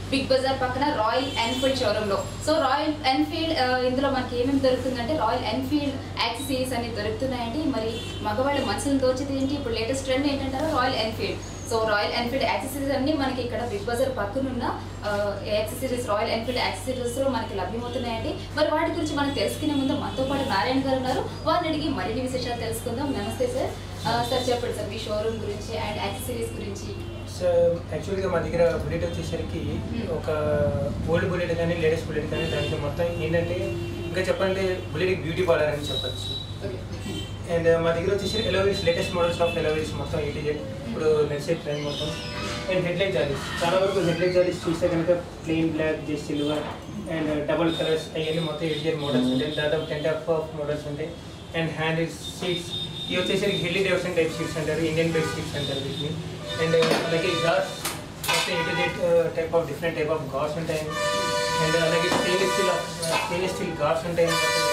Big Bazar పక్కన Royal Enfield showroom లో so Royal Enfield ఆ, ఇందులో మనకి ఏమేమి దొరుకుతుందంటే రాయల్ ఎన్ఫీల్డ్ యాక్సెసరీస్ అన్ని దొరుకుతున్నాయండి మరి మగవాళ్ళ మనసులను దోచేది ఏంటి ఇప్పుడు లేటెస్ట్ ట్రెండ్ ఏంటంటారు Royal Enfield so Royal Enfield accessories అన్ని మనకి ఇక్కడ బిగ్ బజార్ పక్కనున్న యాక్సెసరీస్ రాయల్ ఎన్ఫీల్డ్ యాక్సెసరీస్ లో మనకి లభ్యమవుతున్నాయండి మరి వాటి గురించి మనం తెలుసుకునే ముందు మనతో పాటు నారాయణ గారు ఉన్నారు వారిని అడిగి మరిన్ని విశేషాలు తెలుసుకుందాం నమస్తే సార్ ఆ, సార్ చెప్పండి సార్ మీ షోరూమ్ గురించి అండ్ యాక్సెసరీస్ గురించి సో యాక్చువల్గా మా దగ్గర బుల్లెట్ వచ్చేసరికి ఒక ఓల్డ్ బుల్లెట్ కానీ లేటెస్ట్ బుల్లెట్ కానీ దానికి మొత్తం ఏంటంటే ఇంకా చెప్పాలంటే బుల్లెట్ బ్యూటీ పార్లర్ అని చెప్పచ్చు ఓకే అండ్ మా దగ్గర వచ్చేసి ఎలోవీస్ లేటెస్ట్ మోడల్స్ ఆఫ్ ఎలోవీస్ మొత్తం ఎయిటీ జెడ్ ఇప్పుడు నెక్స్ట్ ట్రైన్ మొత్తం అండ్ హెడ్లైట్ జాలీస్ చాలా వరకు హెడ్లైట్ జాలీస్ చూస్తే కనుక plain black just silver and double colours అవన్నీ మొత్తం ఎయిటీ జెడ్ మోడల్స్ ఉంటాయి దాదాపు టెన్ టైప్ ఆఫ్ మోడల్స్ ఉంటాయి అండ్ హ్యాండిల్స్ సీట్స్ ఇవి వచ్చేసరికి హిల్లీ డెవషన్ టైప్ సీట్స్ అంటారు ఇండియన్ బెడ్ సీట్స్ అంటారు వీటిని అండ్ అలాగే గార్స్ మొత్తం A to Z type of different type of guards ఉంటాయి అండ్ అలాగే stainless steel stainless steel guards ఉంటాయి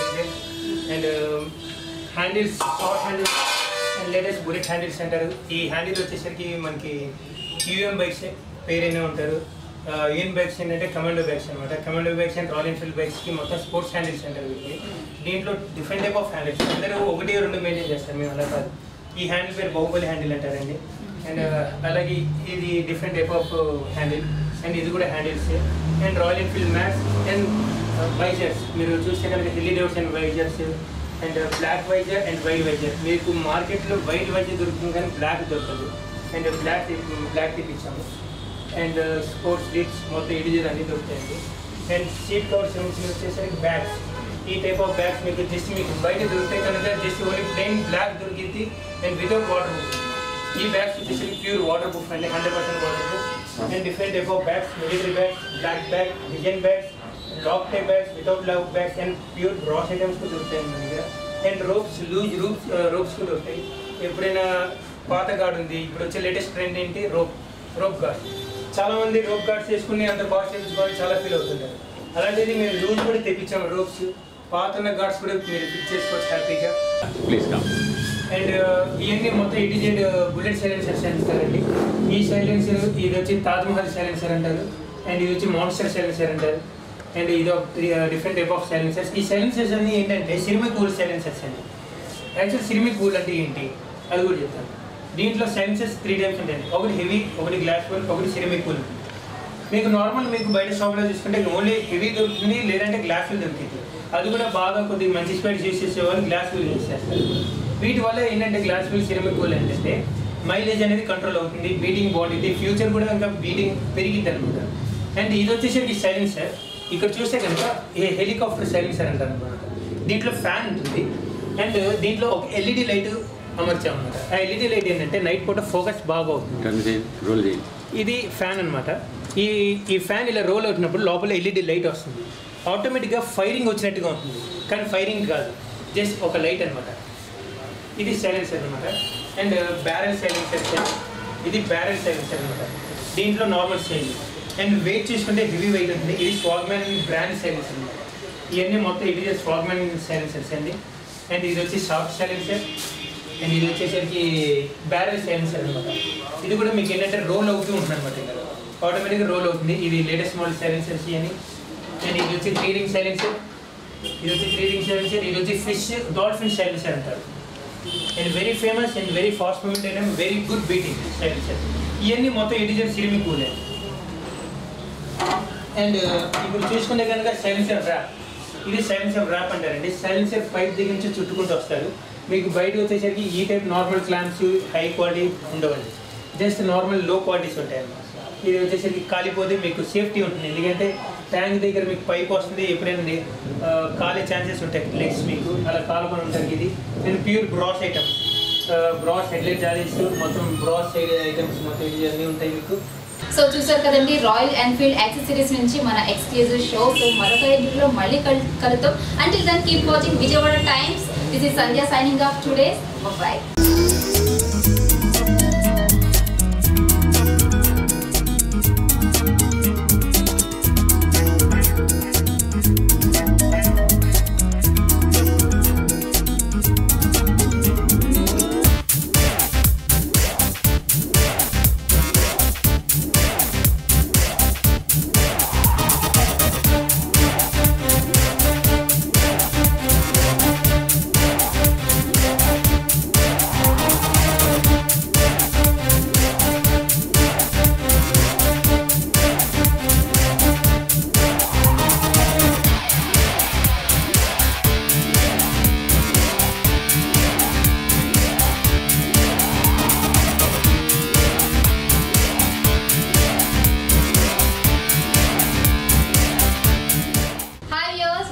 and handles short handles and latest bullet handles అంటారు ఈ హ్యాండిల్ వచ్చేసరికి మనకి యూఎం బైక్స్ పేరైనా ఉంటారు యూఎన్ బైక్స్ ఏంటంటే కమాండో బైక్స్ అనమాట commando bikes and Royal Enfield బైక్స్కి మొత్తం స్పోర్ట్స్ హ్యాండిల్స్ అంటారు వీటిని దీంట్లో డిఫరెంట్ టైప్ ఆఫ్ హ్యాండిల్స్ అందరూ ఒకటి రెండు మెయింటైన్ చేస్తారు మేము అలా కాదు ఈ హ్యాండిల్ పేరు బాహుబలి హ్యాండిల్ అంటారండి అండ్ అలాగే ఇది different type of handle and ఇది కూడా handles and Royal Enfield max and visors మీరు చూస్తే కనుక హిల్లీ డేవ్స్ and visors and black visor and white visor మీకు మార్కెట్లో వైట్ వైజర్ దొరుకుతుంది కానీ బ్లాక్ దొరకదు అండ్ బ్లాక్ బ్లాక్ తెప్పించాము అండ్ స్పోర్ట్స్ లిప్స్ మొత్తం ఎడిజర్ అన్నీ దొరుకుతాయండి అండ్ సీట్ కవర్స్ వచ్చేసరికి బ్యాగ్స్ ఈ టైప్ ఆఫ్ బ్యాగ్స్ మీకు జస్ట్ మీకు బయట దొరుకుతాయి కనుక జస్ట్ ఓన్లీ ప్లెయిన్ బ్లాక్ దొరికింది అండ్ వితౌట్ వాటర్ ప్రూఫ్ ఈ బ్యాగ్స్ వచ్చేసి ప్యూర్ వాటర్ ప్రూఫ్ అండి hundred percent water proof and different type of bags military bags black bag design bags lock type bags without lock bags and pure grass items కూడా దొరుకుతాయి మన దగ్గర and ropes loose ropes ropes కూడా దొరుకుతాయి ఎప్పుడైనా పాత guard ఉంది ఇప్పుడు వచ్చే లేటెస్ట్ ట్రెండ్ ఏంటి రోప్ రోప్ గార్డ్ చాలా మంది రోప్ గార్డ్స్ వేసుకుని అంత బాగా చేయించుకోవాలి చాలా ఫీల్ అవుతుంటారు అలాంటిది మేము లూజ్ కూడా తెప్పించాము రోప్స్ పాత ఉన్న గార్డ్స్ కూడా మీరు ఫిట్ చేసుకోవచ్చు హ్యాపీగా ప్లీజ్ కమ్ అండ్ ఇవన్నీ మొత్తం ఇటీజెడ్ బుల్లెట్ సైలెన్సర్స్ అంటారండి ఈ సైలెన్సర్ ఇది వచ్చి తాజ్ మహల్ సైలెన్సర్ అంటారు అండ్ ఇది వచ్చి మాన్స్టర్ సైలెన్సర్ అంటారు అండ్ ఇది డిఫరెంట్ టైప్ ఆఫ్ సైలెన్సర్స్ ఈ సైలెన్సర్స్ అన్ని ఏంటంటే సిరిమిక్ కూల్ సైలెన్సర్స్ అండి యాక్చువల్ సిరిమిక్ కూల్ అంటే ఏంటి అది కూడా చెప్తాను దీంట్లో సైలెన్సర్స్ త్రీ టైప్స్ ఉంటాయండి ఒకటి హెవీ ఒకటి గ్లాస్ కూల్ ఒకటి సిరిమిక్ కూల్ మీకు నార్మల్ మీకు బయట షాప్లో చూసుకుంటే ఓన్లీ హెవీ దొరుకుతుంది లేదంటే గ్లాస్ దొరుకుతుంది అది కూడా బాగా కొద్దిగా మంచి స్పైడ్ యూస్ చేసే వాళ్ళు గ్లాస్ వీల్ యూస్ చేస్తారు వీటి వల్ల ఏంటంటే గ్లాస్ వీల్ సిరమిక్ కూల్ ఏంటంటే మైలేజ్ అనేది కంట్రోల్ అవుతుంది బీటింగ్ బాగుంటుంది ఫ్యూచర్ కూడా ఇంకా బీటింగ్ పెరిగింది అనమాట అండ్ ఇది వచ్చేసరికి సైలెన్సర్ ఇక్కడ చూస్తే కనుక ఏ హెలికాప్టర్ సైలెన్సర్ అంటారు అనమాట దీంట్లో ఫ్యాన్ ఉంటుంది అండ్ దీంట్లో ఒక ఎల్ఈడి లైట్ అమర్చామన్నమాట ఆ ఎల్ఈడి లైట్ ఏంటంటే నైట్ పూట ఫోకస్ బాగా అవుతుంది టర్న్ చేయండి రోల్ చేయండి ఇది ఫ్యాన్ అన్నమాట ఈ ఈ ఫ్యాన్ ఇలా రోల్ అవుతున్నప్పుడు లోపల ఎల్ఈడి లైట్ వస్తుంది ఆటోమేటిక్గా ఫైరింగ్ వచ్చినట్టుగా ఉంటుంది కానీ ఫైరింగ్ కాదు జస్ట్ ఒక లైట్ అన్నమాట ఇది సైలెన్సర్ అనమాట అండ్ బ్యారెల్ సైలెన్సర్ ఇది బ్యారెల్ సైలెన్సర్ అనమాట దీంట్లో నార్మల్ స్టైల్ అండ్ వెయిట్ చూసుకుంటే హెవీ వెయిట్ ఉంటుంది ఇది స్వాగ్మ్యాన్ బ్రాండ్ సైలెన్సర్ అనమాట ఇవన్నీ మొత్తం ఇది స్వాగ్మ్యాన్ సైలెన్సర్స్ అండి అండ్ ఇది వచ్చి సాఫ్ట్ సైలెన్సర్ అండ్ ఇది వచ్చేసరికి బ్యారెల్ సైలెన్సర్ అనమాట ఇది కూడా మీకు ఏంటంటే రోల్ అవుతూ ఉంటుంది అనమాట ఇక్కడ ఆటోమేటిక్గా రోల్ అవుతుంది ఇది లేటెస్ట్ మోడల్ సైలెన్సర్స్ అని అండ్ ఇది వచ్చి త్రీ రింగ్ సైలెన్సర్ ఇది వచ్చి త్రీ రింగ్ సైలెన్సర్ ఇది వచ్చి ఫిష్ డాల్ఫిన్ సైలెన్సర్ అంటారు and very famous and very fast movement item very good beating silencer ఇవన్నీ మొత్తం ఎడిజన్ సిరిమి కూలే అండ్ ఇప్పుడు చూసుకుంటే కనుక సైలెన్సర్ ర్యాప్ ఇది సైలెన్సర్ ర్యాప్ అంటారండి సైలెన్సర్ పైప్ దగ్గర నుంచి చుట్టుకుంటూ వస్తారు మీకు బయట వచ్చేసరికి ఈ type normal clamps high quality ఉండవండి జస్ట్ నార్మల్ లో క్వాలిటీస్ ఉంటాయి అన్నమాట ఇది వచ్చేసరికి కాలిపోతే మీకు సేఫ్టీ ఉంటుంది ఎందుకంటే ట్యాంక్ దగ్గర మీకు పైప్ వస్తుంది ఎప్పుడైనా ఆ, కాలే ఛాన్సెస్ ఉంటాయి లెగ్స్ మీకు అలా కాలుకొని ఉంటుంది ఇది and pure brass items brass headlight జాలీస్ మొత్తం బ్రాస్ ఐటమ్స్ మొత్తం ఇవి అన్నీ ఉంటాయి మీకు సో చూసారు కదండి రాయల్ ఎన్ఫీల్డ్ యాక్సెసరీస్ నుంచి మన ఎక్స్క్లూజివ్ షో సో మరొక ఇంట్లో మళ్ళీ కల్- కలుద్దాం until then keep watching Vijayawada Times this is Sandhya signing off today's bye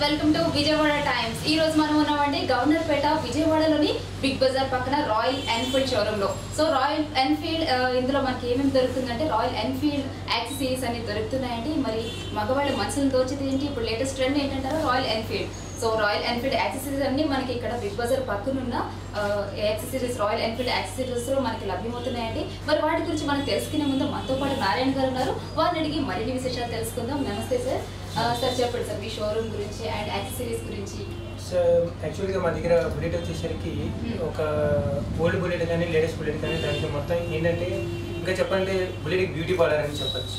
welcome to Vijayawada Times ఈ రోజు మనం ఉన్నామండి గవర్నర్ పేట విజయవాడలోని బిగ్ బజార్ పక్కన రాయల్ ఎన్ఫీల్డ్ షోరూమ్ లో సో రాయల్ ఎన్ఫీల్డ్ ఆ, ఇందులో మనకి ఏమేమి దొరుకుతుందంటే రాయల్ ఎన్ఫీల్డ్ యాక్సెసరీస్ అన్ని దొరుకుతున్నాయండి మరి మగవాళ్ళ మనసులను దోచేది ఏంటి ఇప్పుడు లేటెస్ట్ ట్రెండ్ ఏంటంటారు Royal Enfield so Royal Enfield accessories అన్ని మనకి ఇక్కడ బిగ్ బజార్ పక్కనున్న యాక్సెసరీస్ రాయల్ ఎన్ఫీల్డ్ యాక్సెసరీస్ లో మనకి లభ్యమవుతున్నాయండి మరి వాటి గురించి మనం తెలుసుకునే ముందు మనతో పాటు నారాయణ గారు ఉన్నారు వారిని అడిగి మరిన్ని విశేషాలు తెలుసుకుందాం నమస్తే సార్ ఆ, సార్ చెప్పండి సార్ మీ షోరూమ్ గురించి అండ్ యాక్సెసరీస్ గురించి సో యాక్చువల్గా మా దగ్గర బుల్లెట్ వచ్చేసరికి ఒక ఓల్డ్ బుల్లెట్ కానీ లేటెస్ట్ బుల్లెట్ కానీ దానికి మొత్తం ఏంటంటే ఇంకా చెప్పాలంటే బుల్లెట్ బ్యూటీ పార్లర్ అని చెప్పచ్చు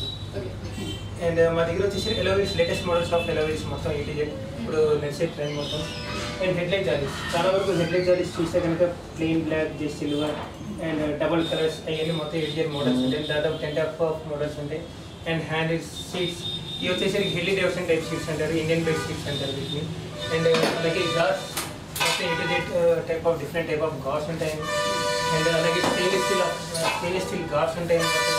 అండ్ మా దగ్గర వచ్చేసి ఎలోవీస్ లేటెస్ట్ మోడల్స్ ఆఫ్ ఎలోవీస్ మొత్తం ఏటీజెడ్ ఇప్పుడు నెక్స్ట్ ట్రెండ్ మొత్తం అండ్ హెడ్లైట్ జాలీస్ చాలా వరకు హెడ్లైట్ జాలీస్ చూస్తే కనుక plain black just silver and double colours అవన్నీ మొత్తం ఏటీజెడ్ మోడల్స్ ఉంటాయి దాదాపు టెన్ టైప్ ఆఫ్ మోడల్స్ ఉంటాయి అండ్ హ్యాండిల్స్ సీట్స్ ఇవి వచ్చేసరికి హెల్లీ డేవిడ్సన్ టైప్ సీట్స్ అంటారు ఇండియన్ బైక్ సీట్స్ అంటారు వీటిని అండ్ అలాగే గార్స్ మొత్తం A to Z type of different type of guards ఉంటాయి అండ్ అలాగే stainless steel stainless steel guards ఉంటాయి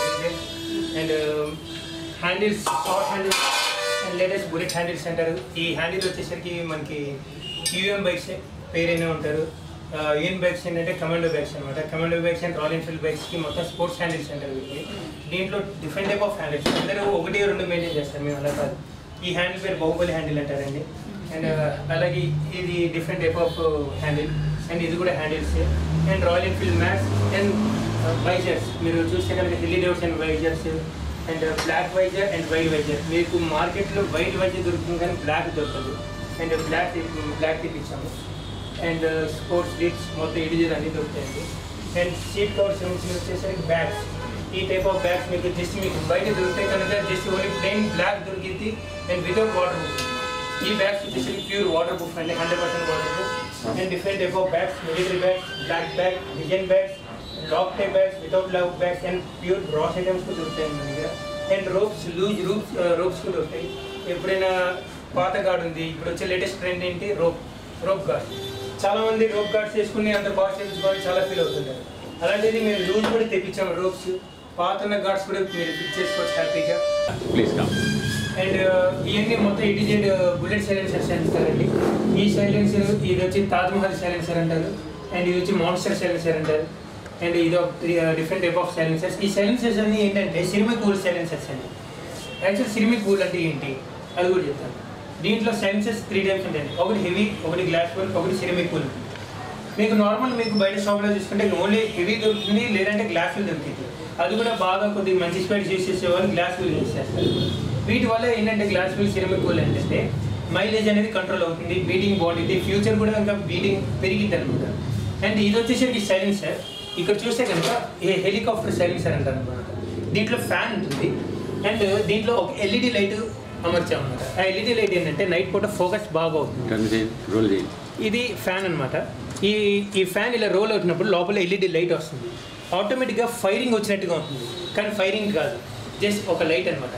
and handles short handles and latest bullet handles అంటారు ఈ హ్యాండిల్ వచ్చేసరికి మనకి యూఎం బైక్స్ పేరైనా ఉంటారు యూఎన్ బైక్స్ ఏంటంటే కమాండో బైక్స్ అనమాట commando bikes and Royal Enfield బైక్స్కి మొత్తం స్పోర్ట్స్ హ్యాండిల్స్ అంటారు వీటిని దీంట్లో డిఫరెంట్ టైప్ ఆఫ్ హ్యాండిల్స్ అందరూ ఒకటి రెండు మెయింటైన్ చేస్తారు మేము అలా కాదు ఈ హ్యాండిల్ పేరు బాహుబలి హ్యాండిల్ అంటారండి అండ్ అలాగే ఇది different type of handle and ఇది కూడా handles and Royal Enfield max and visors మీరు చూస్తే కనుక హిల్లీ డేవ్స్ and visors and black visor and white visor మీకు మార్కెట్లో వైట్ వైజర్ దొరుకుతుంది కానీ బ్లాక్ దొరకదు అండ్ బ్లాక్ బ్లాక్ తెప్పించాము అండ్ స్పోర్ట్స్ లీడ్స్ మొత్తం ఎడిజర్ అన్నీ దొరుకుతాయండి అండ్ సీట్ కవర్స్ వచ్చేసరికి బ్యాగ్స్ ఈ టైప్ ఆఫ్ బ్యాగ్స్ మీకు జస్ట్ మీకు బయట దొరుకుతాయి కనుక జస్ట్ ఓన్లీ ప్లెయిన్ బ్లాక్ దొరికింది అండ్ వితౌట్ వాటర్ ప్రూఫ్ ఈ బ్యాగ్స్ వచ్చేసరికి ప్యూర్ వాటర్ ప్రూఫ్ అండి hundred percent water proof and different type of bags military bags black bag design bags lock type bags without lock bags and pure brass items కూడా దొరుకుతాయి మన దగ్గర and ropes loose ropes ropes కూడా దొరుకుతాయి ఎప్పుడైనా పాత guard ఉంది ఇప్పుడు వచ్చే లేటెస్ట్ ట్రెండ్ ఏంటి రోప్ రోప్ గార్డ్ చాలా మంది రోప్ గార్డ్స్ వేసుకుని అంత బాగా చేయించుకోవాలి చాలా ఫీల్ అవుతుంటారు అలాంటిది మేము లూజ్ కూడా తెప్పించాము రోప్స్ పాత ఉన్న గార్డ్స్ కూడా మీరు ఫిక్స్ చేసుకోవచ్చు హ్యాపీగా Please come. అండ్ ఇవన్నీ మొత్తం ఇటీజెడ్ బుల్లెట్ సైలెన్సర్స్ అంటారండి ఈ సైలెన్సర్ ఇది వచ్చి తాజ్మహల్ సైలెన్సర్ అంటారు అండ్ ఇది వచ్చి మాన్స్టర్ సైలెన్సర్ అంటారు అండ్ ఇది డిఫరెంట్ టైప్ ఆఫ్ సైలెన్సర్స్ ఈ సైలెన్సర్స్ అన్ని ఏంటంటే సిరిమిక్ కూల్ సైలెన్సర్స్ అండి యాక్చువల్ సిరిమిక్ కూల్ అంటే ఏంటి అది కూడా చెప్తాను దీంట్లో సైలెన్సర్స్ త్రీ టైప్స్ ఉంటాయి ఒకటి హెవీ ఒకటి గ్లాస్ కూల్ ఒకటి సిరిమిక్ కూల్ మీకు నార్మల్ మీకు బయట షాప్లో చూసుకుంటే ఓన్లీ హెవీ దొరుకుతుంది లేదంటే గ్లాస్ దొరుకుతుంది అది కూడా బాగా కొద్దిగా మంచి స్పైడ్ యూస్ చేసే వాళ్ళు గ్లాస్ వీల్ యూస్ చేస్తారు వీటి వల్ల ఏంటంటే గ్లాస్ వీల్ సిరమిక్ కూల్ ఏంటంటే మైలేజ్ అనేది కంట్రోల్ అవుతుంది బీటింగ్ బాగుంటుంది ఫ్యూచర్ కూడా ఇంకా బీటింగ్ పెరిగింది అనమాట అండ్ ఇది వచ్చేసరికి సైలెన్సర్ ఇక్కడ చూస్తే కనుక ఏ హెలికాప్టర్ సైలెన్సర్ అంటారు అనమాట దీంట్లో ఫ్యాన్ ఉంటుంది అండ్ దీంట్లో ఒక ఎల్ఈడి లైట్ అమర్చామన్నమాట ఆ ఎల్ఈడి లైట్ ఏంటంటే నైట్ పూట ఫోకస్ బాగా అవుతుంది Turn it in. Roll it in. ఇది ఫ్యాన్ అన్నమాట ఈ ఈ ఫ్యాన్ ఇలా రోల్ అవుతున్నప్పుడు లోపల ఎల్ఈడి లైట్ వస్తుంది ఆటోమేటిక్గా ఫైరింగ్ వచ్చినట్టుగా ఉంటుంది కానీ ఫైరింగ్ కాదు జస్ట్ ఒక లైట్ అన్నమాట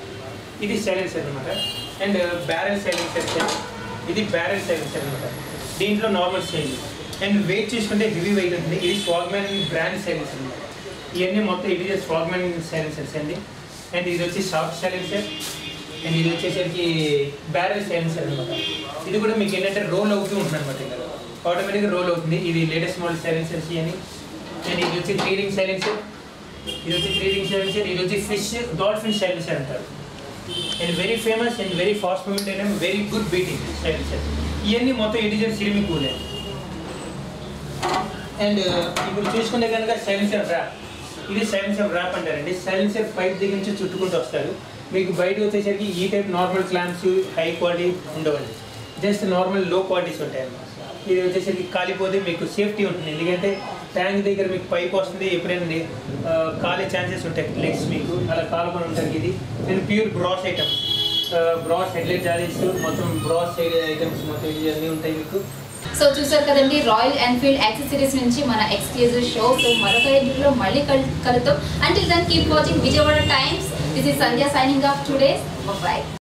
ఇది సైలెన్సర్ అనమాట అండ్ బ్యారెల్ సైలెన్సర్ ఇది బ్యారెల్ సైలెన్సర్ అనమాట దీంట్లో నార్మల్ సైజ్ అండ్ వెయిట్ చూసుకుంటే హెవీ వెయిట్ ఉంటుంది ఇది స్వాగ్మెన్ బ్రాండ్ సైలెన్సర్ అనమాట ఇవన్నీ మొత్తం ఇది స్వాగ్మెన్ సైలెన్సర్స్ అండి అండ్ ఇది వచ్చి సాఫ్ట్ సైలెన్సర్ అండ్ ఇది వచ్చేసరికి బ్యారెల్ సైలెన్సర్ అనమాట ఇది కూడా మీకు ఏంటంటే రోల్ అవుతూ ఉంటుంది అనమాట ఇక్కడ ఆటోమేటిక్గా రోల్ అవుతుంది ఇది లేటెస్ట్ మోడల్ సైలెన్సర్స్ అని అండ్ ఇది వచ్చి త్రీ రింగ్ సైలెన్సర్ ఇది వచ్చి త్రీ రింగ్ సైలెన్సర్ ఇది వచ్చి ఫిష్ డాల్ఫిన్ సైలెన్సర్ అంటారు and very famous and very fast movement అయిన వెరీ గుడ్ బీటింగ్ సైలెన్సర్ ఇవన్నీ మొత్తం ఎడిజర్ సిరిమి కూలే అండ్ ఇప్పుడు చూసుకుంటే కనుక సైలెన్సర్ ర్యాప్ ఇది సైలెన్సర్ ర్యాప్ అంటారండి సైలెన్సర్ పైప్ దగ్గర నుంచి చుట్టుకుంటూ వస్తారు మీకు బయట వచ్చేసరికి ఈ type normal clamps high quality ఉండవండి జస్ట్ నార్మల్ లో క్వాలిటీస్ ఉంటాయి అన్నమాట ఇది వచ్చేసరికి కాలిపోతే మీకు సేఫ్టీ ఉంటుంది ఎందుకంటే ట్యాంక్ దగ్గర మీకు పైప్ వస్తుంది ఎప్పుడైనా ఆ, కాలే ఛాన్సెస్ ఉంటాయి లెగ్స్ మీకు అలా కాలుకొని ఉంటుంది ఇది నేను pure brass items brass headlight జాలీస్ మొత్తం బ్రాస్ ఐటమ్స్ మొత్తం ఇవన్నీ ఉంటాయి మీకు సో చూసారు కదండి రాయల్ ఎన్ఫీల్డ్ యాక్సెసరీస్ నుంచి మన ఎక్స్క్లూజివ్ షో సో మరొక ఇంటర్వ్యూలో మళ్ళీ కల్ కలుద్దాం అంటే దాన్ని keep watching Vijayawada Times this is Sandhya signing off today's by